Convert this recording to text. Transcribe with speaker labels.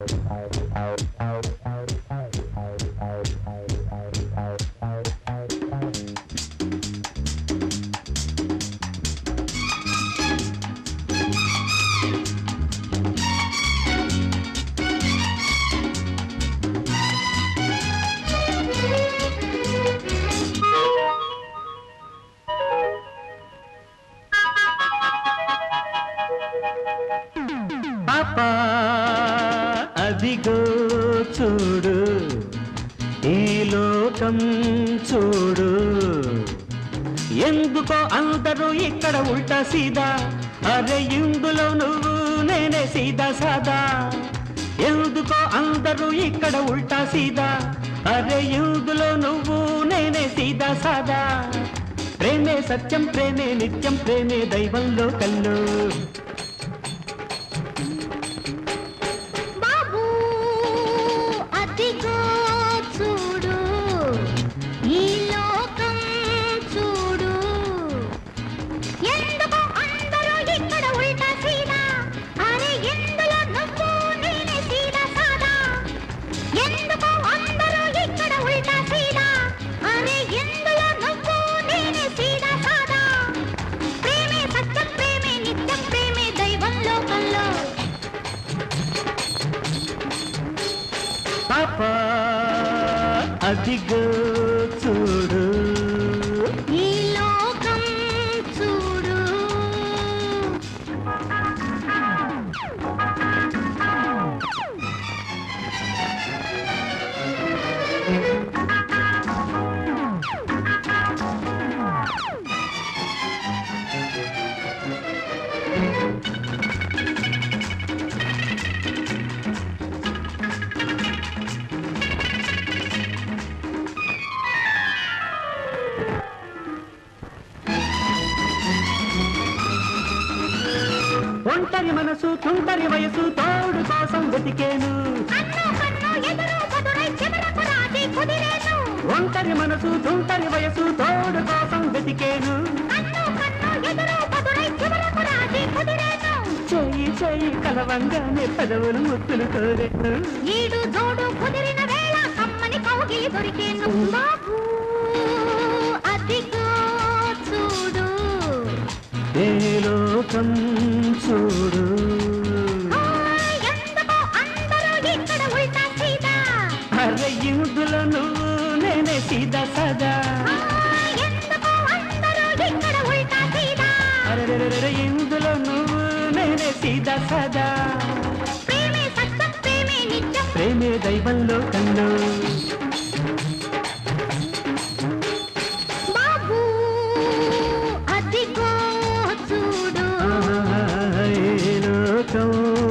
Speaker 1: పాపా అదిగో చూడు ఈ లోకం చూడు ఎందుకో అందరూ ఇక్కడ ఉల్టా సీదా అరే ఇందులో నువ్వు నేనే సీదా సాదా ఎందుకో అందరూ ఇక్కడ ఉల్టా సీదా అరే ఇందులో నువ్వు నేనే సీదా సాదా ప్రేమే సత్యం ప్రేమే నిత్యం ప్రేమే దైవంలో కల్లో
Speaker 2: బాబు అదిగో చూడు ఈ లోకం చూడు ఎందుకు అందరూ ఇక్కడ ఉల్టా సీదా అరే ఎందులో నువ్వు నేనే సీదా సాదా ఎందుకు అందరూ ఇక్కడ ఉల్టా సీదా అరే ఎందులో నువ్వు నేనే సీదా సాదా ప్రేమే సత్యం ప్రేమే నిత్యం ప్రేమే దైవం లోకంలో
Speaker 1: పాపా అదిగో చూడు
Speaker 2: ఈ లోకం చూడు
Speaker 1: ఒంటరి మనసు తుంటరి వయసు తోడు కోసం వెతికేను
Speaker 2: కన్ను కన్ను ఎదురు బదురై చివరకు రాజీ కుదిరేను
Speaker 1: ఒంటరి మనసు తుంటరి వయసు తోడు కోసం వెతికేను
Speaker 2: కన్ను కన్ను ఎదురు బదురై చివరకు రాజీ కుదిరేను
Speaker 1: చెయ్యి చెయ్యి కలవంగానే పదవులు ముత్తులు కోరేను
Speaker 2: ఈడు జోడు కుదిరిన వేళ కమ్మని కౌగిలి దొరికేను బాబు అదిగో చూడు
Speaker 1: ఏ లోకం చూడు
Speaker 2: ఆ, ఎందుకో అందరూ ఇక్కడ ఉల్టా సీదా
Speaker 1: అరే ఇందులో నువ్వు నేనే సీదా సదా
Speaker 2: ఆ, ఎందుకో అందరూ ఇక్కడ ఉల్టా సీదా
Speaker 1: అరే ఇందులో నువ్వు నేనే సీదా సదా
Speaker 2: ప్రేమే సత్యం ప్రేమే నిత్యం
Speaker 1: ప్రేమే దైవంలో కన్ను
Speaker 2: బాబు అదిగో చూడు
Speaker 1: ఆహా, ఏ లోకం